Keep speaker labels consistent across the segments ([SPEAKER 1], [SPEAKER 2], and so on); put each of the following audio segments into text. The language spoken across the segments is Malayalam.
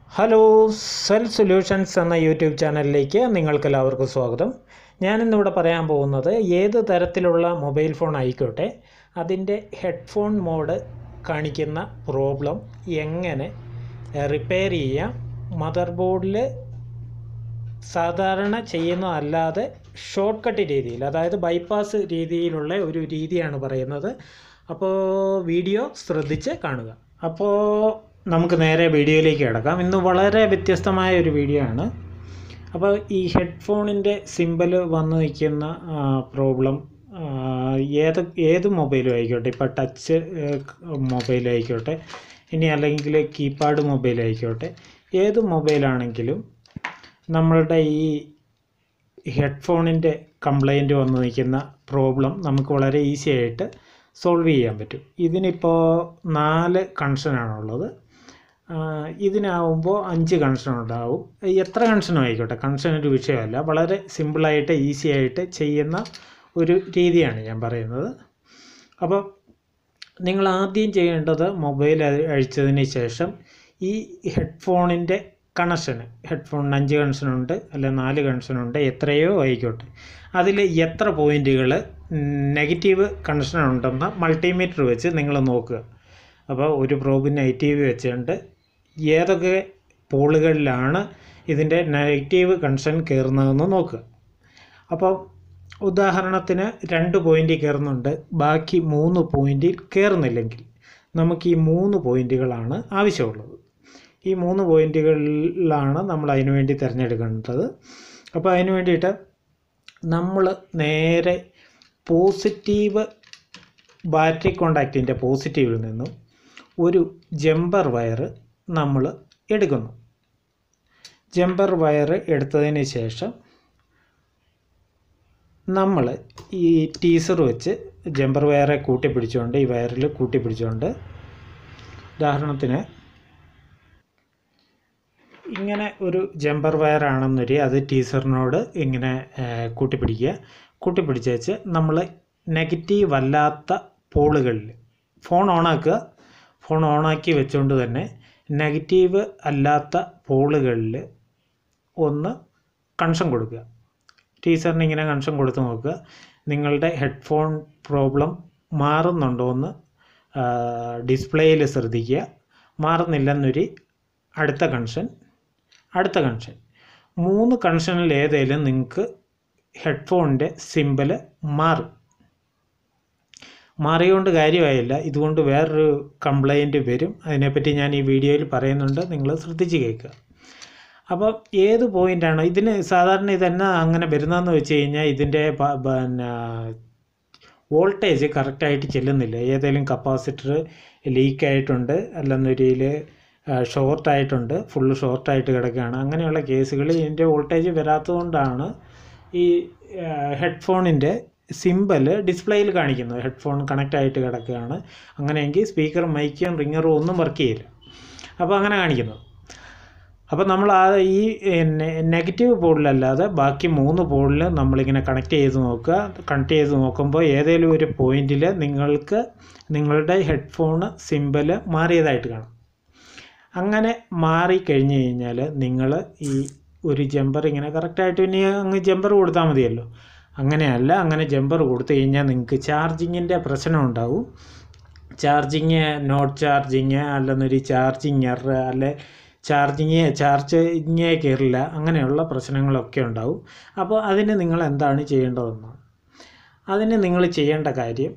[SPEAKER 1] ഹലോ സെൽ സൊല്യൂഷൻസ് എന്ന യൂട്യൂബ് ചാനലിലേക്ക് നിങ്ങൾക്കെല്ലാവർക്കും സ്വാഗതം ഞാനിന്നിവിടെ പറയാൻ പോകുന്നത് ഏത് തരത്തിലുള്ള മൊബൈൽ ഫോൺ ആയിക്കോട്ടെ അതിൻ്റെ ഹെഡ്ഫോൺ മോഡ് കാണിക്കുന്ന പ്രോബ്ലം എങ്ങനെ റിപ്പയർ ചെയ്യാം മദർ ബോർഡിൽ സാധാരണ ചെയ്യുന്നതല്ലാതെ ഷോർട്ട് കട്ട് രീതിയിൽ അതായത് ബൈപ്പാസ് രീതിയിലുള്ള ഒരു രീതിയാണ് പറയുന്നത് അപ്പോൾ വീഡിയോ ശ്രദ്ധിച്ച് കാണുക അപ്പോൾ നമുക്ക് നേരെ വീഡിയോയിലേക്ക് കിടക്കാം ഇന്ന് വളരെ വ്യത്യസ്തമായ ഒരു വീഡിയോ ആണ് അപ്പോൾ ഈ ഹെഡ്ഫോണിൻ്റെ സിമ്പൽ വന്ന് നിൽക്കുന്ന പ്രോബ്ലം ഏത് ഏത് മൊബൈലും ആയിക്കോട്ടെ ഇപ്പോൾ ടച്ച് മൊബൈൽ ആയിക്കോട്ടെ ഇനി അല്ലെങ്കിൽ കീപാഡ് മൊബൈൽ ആയിക്കോട്ടെ ഏത് മൊബൈലാണെങ്കിലും നമ്മളുടെ ഈ ഹെഡ്ഫോണിൻ്റെ കംപ്ലൈൻറ്റ് വന്ന് നിൽക്കുന്ന പ്രോബ്ലം നമുക്ക് വളരെ ഈസി ആയിട്ട് സോൾവ് ചെയ്യാൻ പറ്റും ഇതിനിപ്പോൾ നാല് കണക്ഷനാണുള്ളത് ഇതിനാവുമ്പോൾ അഞ്ച് കണക്ഷൻ ഉണ്ടാവും എത്ര കണക്ഷനും ആയിക്കോട്ടെ കണക്ഷൻ ഒരു വിഷയമല്ല വളരെ സിമ്പിളായിട്ട് ഈസി ആയിട്ട് ചെയ്യുന്ന ഒരു രീതിയാണ് ഞാൻ പറയുന്നത് അപ്പോൾ നിങ്ങൾ ആദ്യം ചെയ്യേണ്ടത് മൊബൈൽ അഴിച്ചതിന് ശേഷം ഈ ഹെഡ്ഫോണിൻ്റെ കണക്ഷന് ഹെഡ്ഫോണിന് അഞ്ച് കണക്ഷനുണ്ട് അല്ല നാല് കണക്ഷനുണ്ട് എത്രയോ ആയിക്കോട്ടെ അതിൽ എത്ര പോയിൻറ്റുകൾ നെഗറ്റീവ് കണക്ഷൻ ഉണ്ടെന്ന് മൾട്ടിമീറ്റർ വെച്ച് നിങ്ങൾ നോക്കുക അപ്പോൾ ഒരു പ്രോബ് നെഗറ്റീവ് വെച്ചുകൊണ്ട് ഏതൊക്കെ പോളുകളിലാണ് ഇതിൻ്റെ നെഗറ്റീവ് കണക്ഷൻ കയറുന്നതെന്ന് നോക്കുക അപ്പോൾ ഉദാഹരണത്തിന് രണ്ട് പോയിൻ്റ് കയറുന്നുണ്ട് ബാക്കി മൂന്ന് പോയിൻ്റിൽ കയറുന്നില്ലെങ്കിൽ നമുക്ക് ഈ മൂന്ന് പോയിൻ്റുകളാണ് ആവശ്യമുള്ളത് ഈ മൂന്ന് പോയിൻ്റുകളിലാണ് നമ്മൾ അതിനു വേണ്ടി തിരഞ്ഞെടുക്കേണ്ടത് അപ്പോൾ അതിന് വേണ്ടിയിട്ട് നമ്മൾ നേരെ പോസിറ്റീവ് ബാറ്ററി കോണ്ടാക്റ്റിൻ്റെ പോസിറ്റീവിൽ നിന്നും ഒരു ജമ്പർ വയർ നമ്മൾ എടുക്കുന്നു ജമ്പർ വയർ എടുത്തതിന് ശേഷം നമ്മൾ ഈ ടീസർ വെച്ച് ജമ്പർ വയറെ കൂട്ടിപ്പിടിച്ചുകൊണ്ട് ഈ വയറിൽ കൂട്ടിപ്പിടിച്ചുകൊണ്ട് ഉദാഹരണത്തിന് ഇങ്ങനെ ഒരു ജമ്പർ വയർ ആണെന്നൊരു അത് ടീസറിനോട് ഇങ്ങനെ കൂട്ടിപ്പിടിക്കുക കൂട്ടിപ്പിടിച്ച് വെച്ച് നമ്മൾ നെഗറ്റീവ് അല്ലാത്ത പോളുകളിൽ ഫോൺ ഓണാക്കുക ഫോൺ ഓണാക്കി വെച്ചുകൊണ്ട് തന്നെ നെഗറ്റീവ് അല്ലാത്ത പോളുകളിൽ ഒന്ന് കണക്ഷൻ കൊടുക്കുക ടീച്ചറിന് ഇങ്ങനെ കണക്ഷൻ കൊടുത്ത് നോക്കുക നിങ്ങളുടെ ഹെഡ്ഫോൺ പ്രോബ്ലം മാറുന്നുണ്ടോ എന്ന് ഡിസ്പ്ലേയിൽ ശ്രദ്ധിക്കുക മാറുന്നില്ലെന്നൊരു അടുത്ത കണക്ഷൻ അടുത്ത കണക്ഷൻ മൂന്ന് കണക്ഷനിൽ ഏതെങ്കിലും നിങ്ങൾക്ക് ഹെഡ്ഫോണിൻ്റെ സിമ്പൽ മാറും മാറിയോണ്ട് കാര്യമായില്ല ഇതുകൊണ്ട് വേറൊരു കംപ്ലൈൻറ്റ് വരും അതിനെപ്പറ്റി ഞാൻ ഈ വീഡിയോയിൽ പറയുന്നുണ്ട് നിങ്ങൾ ശ്രദ്ധിച്ച് കേൾക്കുക അപ്പോൾ ഏത് പോയിൻ്റാണ് ഇതിന് സാധാരണ ഇതെന്നാ അങ്ങനെ വരുന്നതെന്ന് വെച്ച് കഴിഞ്ഞാൽ ഇതിൻ്റെ പിന്നെ വോൾട്ടേജ് കറക്റ്റായിട്ട് ചെല്ലുന്നില്ല ഏതെങ്കിലും കപ്പാസിറ്റർ ലീക്കായിട്ടുണ്ട് അല്ലെന്നൊരിയിൽ ഷോർട്ടായിട്ടുണ്ട് ഫുള്ള് ഷോർട്ടായിട്ട് കിടക്കുകയാണ് അങ്ങനെയുള്ള കേസുകളിൽ ഇതിൻ്റെ വോൾട്ടേജ് വരാത്തതുകൊണ്ടാണ് ഈ ഹെഡ്ഫോണിൻ്റെ സിമ്പൽ ഡിസ്പ്ലേയിൽ കാണിക്കുന്നത് ഹെഡ്ഫോൺ കണക്റ്റ് ആയിട്ട് കിടക്കുകയാണ് അങ്ങനെയെങ്കിൽ സ്പീക്കർ മൈക്കും റിങ്ങറും ഒന്നും വർക്ക് ചെയ്യില്ല അപ്പോൾ അങ്ങനെ കാണിക്കുന്നത് അപ്പോൾ നമ്മൾ ആ ഈ നെഗറ്റീവ് പോളിലല്ലാതെ ബാക്കി മൂന്ന് പോളിൽ നമ്മളിങ്ങനെ കണക്ട് ചെയ്ത് നോക്കുക കണക്ട് ചെയ്ത് നോക്കുമ്പോൾ ഏതെങ്കിലും ഒരു പോയിന്റിൽ നിങ്ങൾക്ക് നിങ്ങളുടെ ഹെഡ്ഫോൺ സിമ്പൽ മാറിയതായിട്ട് കാണാം അങ്ങനെ മാറി കഴിഞ്ഞ് കഴിഞ്ഞാൽ നിങ്ങൾ ഈ ഒരു ജമ്പർ ഇങ്ങനെ കറക്റ്റായിട്ട് ഇനി അങ്ങ് ജമ്പർ കൊടുത്താൽ മതിയല്ലോ അങ്ങനെയല്ല അങ്ങനെ ജമ്പർ കൊടുത്തു കഴിഞ്ഞാൽ നിങ്ങൾക്ക് ചാർജിങ്ങിൻ്റെ പ്രശ്നം ഉണ്ടാവും ചാർജിങ് നോട്ട് ചാർജിങ് അല്ലെന്നൊരു ചാർജിങ് എറർ അല്ലെ ചാർജിങ് ചാർജിങ്ങേ കയറില്ല അങ്ങനെയുള്ള പ്രശ്നങ്ങളൊക്കെ ഉണ്ടാവും അപ്പോൾ അതിന് നിങ്ങൾ എന്താണ് ചെയ്യേണ്ടതെന്നാണ് അതിന് നിങ്ങൾ ചെയ്യേണ്ട കാര്യം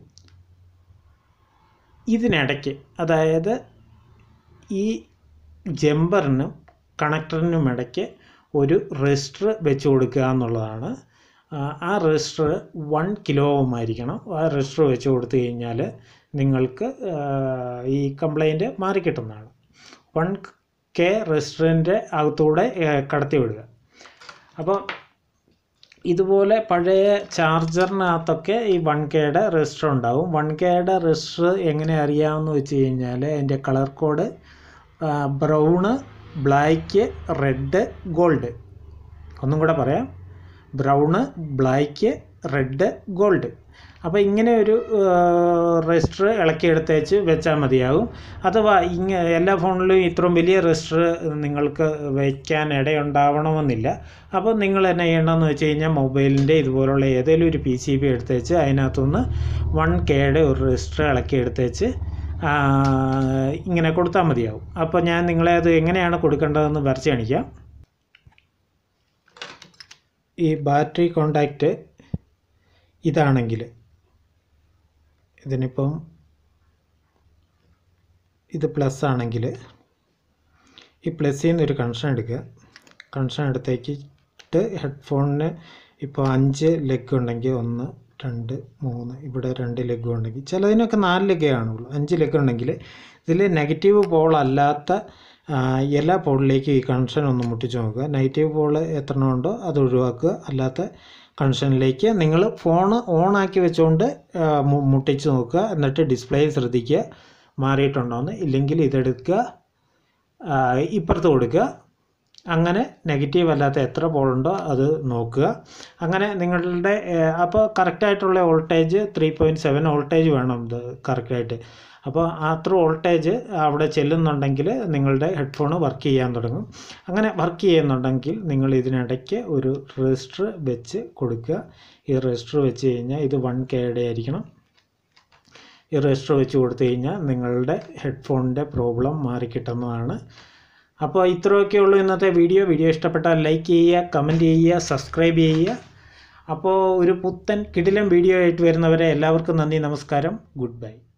[SPEAKER 1] ഇതിനിടയ്ക്ക് അതായത് ഈ ജമ്പറിനും കണക്ടറിനും ഇടയ്ക്ക് ഒരു രജിസ്റ്റർ വെച്ച് കൊടുക്കുക എന്നുള്ളതാണ് ആ രജിസ്റ്റർ വൺ കിലോ ആയിരിക്കണം ആ രജിസ്റ്റർ വെച്ച് കൊടുത്തു കഴിഞ്ഞാൽ നിങ്ങൾക്ക് ഈ കംപ്ലൈൻറ്റ് മാറിക്കിട്ടുന്നതാണ് വൺ കെ രജിസ്റ്ററിൻ്റെ അകത്തൂടെ കടത്തി വിടുക അപ്പോൾ ഇതുപോലെ പഴയ ചാർജറിനകത്തൊക്കെ ഈ വൺ കെയുടെ രജിസ്റ്റർ ഉണ്ടാവും വൺ കെയുടെ രജിസ്റ്റർ എങ്ങനെ അറിയാമെന്ന് വെച്ച് കഴിഞ്ഞാൽ അതിൻ്റെ colour code brown black red gold ഒന്നും കൂടെ പറയാം ബ്രൗണ് ബ്ലാക്ക് റെഡ് ഗോൾഡ് അപ്പോൾ ഇങ്ങനെ ഒരു രജിസ്റ്റർ ഇളക്കിയെടുത്തേച്ച് വെച്ചാൽ മതിയാകും അഥവാ ഇങ്ങ എല്ലാ ഫോണിലും ഇത്രയും വലിയ രജിസ്റ്റർ നിങ്ങൾക്ക് വയ്ക്കാൻ ഇടയുണ്ടാവണമെന്നില്ല അപ്പോൾ നിങ്ങൾ എന്നാ ചെയ്യേണ്ടതെന്ന് വെച്ച് കഴിഞ്ഞാൽ മൊബൈലിൻ്റെ ഇതുപോലുള്ള ഏതെങ്കിലും ഒരു പി സി ബി എടുത്തേച്ച് അതിനകത്തുനിന്ന് വൺ കെയുടെ ഒരു രജിസ്റ്റർ ഇളക്കിയെടുത്തേച്ച് ആ, ഇങ്ങനെ കൊടുത്താൽ മതിയാവും അപ്പോൾ ഞാൻ നിങ്ങളെ അത് എങ്ങനെയാണ് കൊടുക്കേണ്ടതെന്ന് വരച്ച് കാണിക്കാം ഈ ബാറ്ററി കോണ്ടാക്റ്റ് ഇതാണെങ്കിൽ ഇതിനിപ്പം ഇത് പ്ലസ് ആണെങ്കിൽ ഈ പ്ലസ്സിൽ നിന്ന് ഒരു കണക്ഷൻ എടുക്കുക കണക്ഷൻ എടുത്തേക്കിട്ട് ഹെഡ്ഫോണിന് ഇപ്പോൾ അഞ്ച് ലെഗ് ഉണ്ടെങ്കിൽ ഒന്ന് രണ്ട് മൂന്ന് ഇവിടെ രണ്ട് ലെഗ് ഉണ്ടെങ്കിൽ ചിലതിനൊക്കെ നാല് ലെഗേ കാണുള്ളൂ അഞ്ച് ലെഗ് ഉണ്ടെങ്കിൽ ഇതിൽ നെഗറ്റീവ് പോൾ അല്ലാത്ത ആ, എല്ലാ പോളിലേക്ക് ഈ കണക്ഷൻ ഒന്ന് മുട്ടിച്ച് നോക്കുക നെഗറ്റീവ് പോൾ എത്ര എണ്ണം ഉണ്ടോ അത് ഒഴിവാക്കുക അല്ലാത്ത കണക്ഷനിലേക്ക് നിങ്ങൾ ഫോൺ ഓൺ ആക്കി വെച്ചുകൊണ്ട് ആ, മു- മുട്ടിച്ച് നോക്കുക എന്നിട്ട് ഡിസ്പ്ലേ ശ്രദ്ധിക്കുക മാറിയിട്ടുണ്ടോയെന്ന് ഇല്ലെങ്കിൽ ഇതെടുക്കുക ആ, ഇപ്പുറത്ത് കൊടുക്കുക അങ്ങനെ നെഗറ്റീവ് അല്ലാത്ത എത്ര പോളുണ്ടോ അത് നോക്കുക അങ്ങനെ നിങ്ങളുടെ അപ്പോൾ കറക്റ്റായിട്ടുള്ള voltage three point seven voltage വേണം ഇത് കറക്റ്റായിട്ട് അപ്പോൾ അത്ര വോൾട്ടേജ് അവിടെ ചെല്ലുന്നുണ്ടെങ്കിൽ നിങ്ങളുടെ ഹെഡ്ഫോൺ വർക്ക് ചെയ്യാൻ തുടങ്ങും അങ്ങനെ വർക്ക് ചെയ്യുന്നുണ്ടെങ്കിൽ നിങ്ങൾ ഇതിനിടയ്ക്ക് ഒരു രജിസ്റ്റർ വെച്ച് കൊടുക്കുക ഈ രജിസ്റ്റർ വെച്ച് കഴിഞ്ഞാൽ ഇത് വൺ കെയുടെ ആയിരിക്കണം ഈ രജിസ്റ്റർ വെച്ച് കൊടുത്തു കഴിഞ്ഞാൽ നിങ്ങളുടെ ഹെഡ്ഫോണിൻ്റെ പ്രോബ്ലം മാറിക്കിട്ടുന്നതാണ് അപ്പോൾ ഇത്രയൊക്കെ ഉള്ളൂ ഇന്നത്തെ വീഡിയോ വീഡിയോ ഇഷ്ടപ്പെട്ടാൽ ലൈക്ക് ചെയ്യുക കമൻറ്റ് ചെയ്യുക സബ്സ്ക്രൈബ് ചെയ്യുക അപ്പോൾ ഒരു പുത്തൻ കിടിലം വീഡിയോ ആയിട്ട് വരുന്നവരെ എല്ലാവർക്കും നന്ദി നമസ്കാരം ഗുഡ് ബൈ